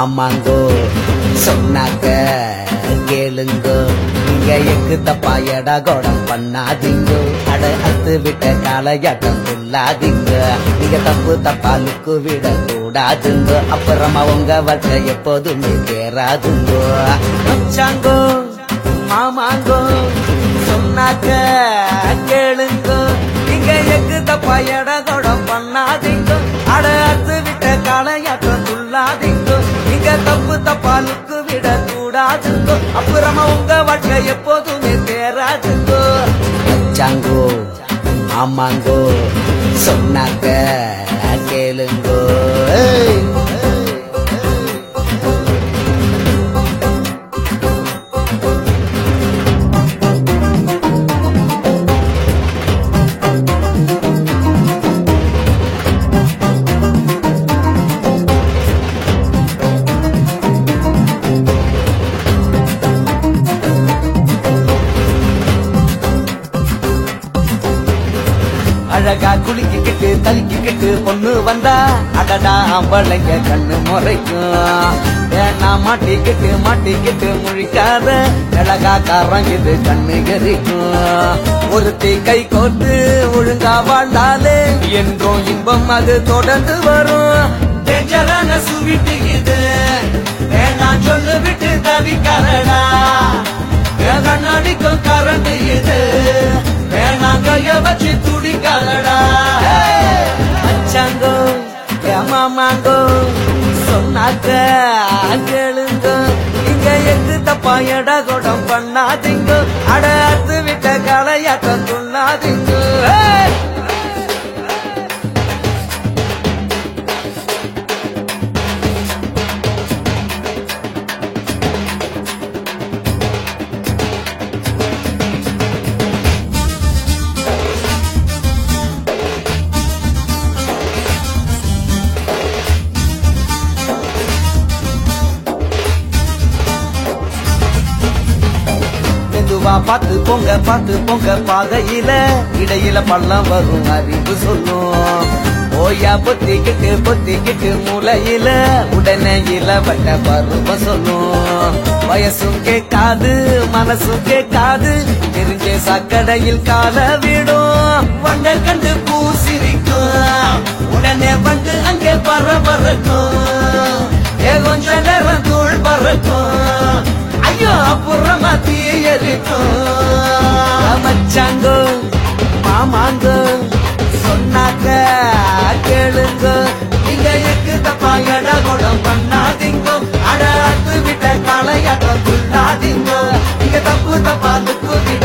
ஆமாங்கோ சொன்னாக்க கேளுங்கோ நீங்க எக்கு தப்பா எடா கோடம் பண்ணாதீங்கோ அட அத்து விட்ட காலையாட்டம் சொல்லாதீங்க நீங்க தப்பு தப்பா லுக்கு விட கூடாதுங்கோ அப்புறமா உங்க வாழ்க்கை எப்போதுமே தேராதுங்கோ மச்சாங்கோ மாமாங்கோ சொன்னாக்க கேளுங்கோ நீங்க எக்கு தப்பா எடா கோடம் பண்ணாதீங்கோ அட அத்து விட்ட காலையாட்டம் சொல்லாதீங்கோ நீங்க தப்பு தப்பா லுக்கு விட கூடாதுங்கோ அப்புறமா உங்க வாழ்க்கை எப்போதுமே தேராதுங்கோ மச்சாங்கோ ஆமாங்கோ சொன்னாக்க கேளுங்கோ ஏய். அழகா குளிக்கிட்டு தலிக்கிட்டு பொண்ணு வந்தா அடடா அவளைங்க கண்ணு முறைக்கும் வேணா மாட்டிக்கிட்டு மாட்டிக்கிட்டு முழிக்காத அழகா கறங்குது கண்ணு எரிக்கும் ஒருத்தி கை கோத்து ஒழுங்கா வாழ்ந்தாலே என்றும் இன்பம் அது தொடர்ந்து வரும் டேஞ்சரான சுவிட்டு இது வேணாம் சொல்லு விட்டு தவிக்காதடா கண்ணாடிக்கும் கரண்ட் இது வேணாம் கைய வச்சு துடிக்காதடா அச்சாங்கோ ஏமாமாங்கோ சொன்னாக்க கேளுங்க இங்க எது தப்பா எடா கொடம் பண்ணாதீங்க அட அத்து விட்ட கலையாட்டம் சொல்லாதீங்க ஏய்! மெதுவா பார்த்து போங்க பார்த்து போங்க பாதையில இடையில பள்ளம் வரும் அறிவு சொல்லும் ஓயா பொத்திக்கிட்டு பொத்திக்கிட்டு மூலையில உடனே இளவட்ட பருவ சொல்லும் வயசும் கேட்காது மனசும் கேட்காது தெரிஞ்ச சக்கடையில் கால விடும் வண்ட கண்டு பூசிரிக்கும் உடனே வந்து அங்கே பரபரக்கும் ஏ கொஞ்ச நேரம் தூள் பறக்கும் ஐயோ அப்புறமா தீயரிக்கும் மச்சாங்கோ மாமாங்கோ சொன்னாக்க கேளுங்க நீங்க எக்கு தப்பா எட குடம் பண்ணாதீங்கோ அட அத்து விட்ட காலையாட்டம் சொல்லாதீங்கோ நீங்க தப்பு தப்பா துக்கு விட